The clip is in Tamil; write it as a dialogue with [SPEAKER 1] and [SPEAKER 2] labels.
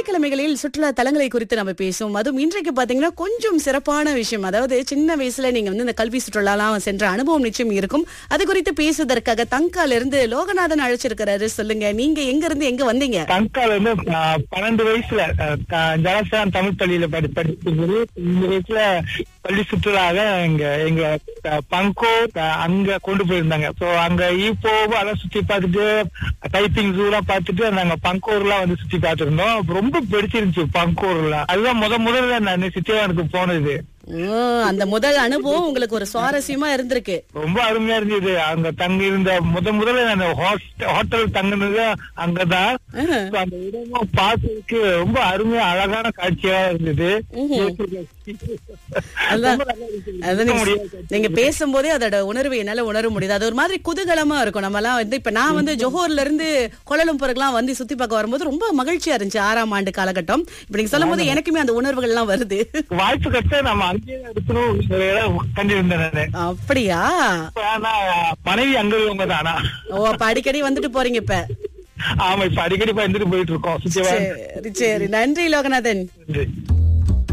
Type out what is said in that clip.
[SPEAKER 1] வெள்ளிக்கிழமைகளில் சுற்றுலா தலங்களை குறித்து நம்ம பேசுவோம் அதுவும் இன்றைக்கு பாத்தீங்கன்னா கொஞ்சம் சிறப்பான விஷயம் அதாவது சின்ன வயசுல நீங்க வந்து இந்த கல்வி சுற்றுலாலாம் சென்ற அனுபவம் நிச்சயம் இருக்கும் அது குறித்து பேசுவதற்காக தங்கால இருந்து லோகநாதன் அழைச்சிருக்கிறாரு சொல்லுங்க நீங்க எங்க இருந்து எங்க வந்தீங்க
[SPEAKER 2] தங்கால வந்து ஆஹ், பன்னெண்டு வயசுல ஆஹ், த- ஜலசான் தமிழ் பள்ளியில படி படிச்சிருந்தது இந்த வயசுல பள்ளி சுற்றுலாக எங்க எங்க ஆஹ், பங்கோ ஆஹ், அங்க கொண்டு போயிருந்தாங்க சோ அங்க ஈப்போ அதெல்லாம் சுத்தி பார்த்துட்டு டைப்பிங் ஜூலாம் பார்த்துட்டு நாங்க பங்கோர்லாம் வந்து சுத்தி பார்த்திருந்தோம் ரொம்ப பிடிச்சிருந்துச்சு பங்கோர்லாம் அதுதான் முத முதல்ல நான் சித்திவானுக்கு போனது
[SPEAKER 1] ஓ, அந்த முதல் அனுபவம் உங்களுக்கு ஒரு சுவாரஸ்யமா இருந்திருக்கு
[SPEAKER 2] ரொம்ப அருமையா இருந்தது அங்க தங்கி இருந்த முத முதல்ல நான் ஹோட்டல் தங்கினது அங்கதான்
[SPEAKER 1] ஆஹ்.
[SPEAKER 2] So, அந்த இடமும் பார்க்கறதுக்கு ரொம்ப அருமையா அழகான காட்சியா இருந்தது
[SPEAKER 1] அதான்.
[SPEAKER 2] ரொம்ப நல்லா இருந்துச்சு.
[SPEAKER 1] அது
[SPEAKER 2] இருக்க
[SPEAKER 1] நீங்க-
[SPEAKER 2] முடியாது.
[SPEAKER 1] நீங்க பேசும்போதே அதோட உணர்வு என்னால உணர முடியுது அது ஒரு மாதிரி குதூகலமா இருக்கும் நம்ம எல்லாம் வந்து இப்ப நான் வந்து ஜோஹர்ல இருந்து கோலலம்பூருக்குலாம் வந்து சுத்தி பார்க்க வரும்போது ரொம்ப மகிழ்ச்சியா இருந்துச்சு ஆறாம் ஆண்டு காலகட்டம் இப்ப நீங்க சொல்லும் போது எனக்குமே அந்த உணர்வுகள் எல்லாம் வருது
[SPEAKER 2] வாய்ப்பு கிடைச்சா நம்ம அங்கேயே இருக்கணும் ஒரு இடம் கண்டிருந்தேன் நானு
[SPEAKER 1] அப்படியா
[SPEAKER 2] இப்ப ஆனா மனைவி அங்க இருக்கவங்க தான் ஆனா
[SPEAKER 1] ஓ அப்ப அடிக்கடி வந்துட்டு போறீங்க இப்ப
[SPEAKER 2] ஆமா இப்ப அடிக்கடி பயந்துட்டு போயிட்டு இருக்கோம் சுத்தி
[SPEAKER 1] சரி சரி நன்றி லோகநாதன்
[SPEAKER 2] வந்து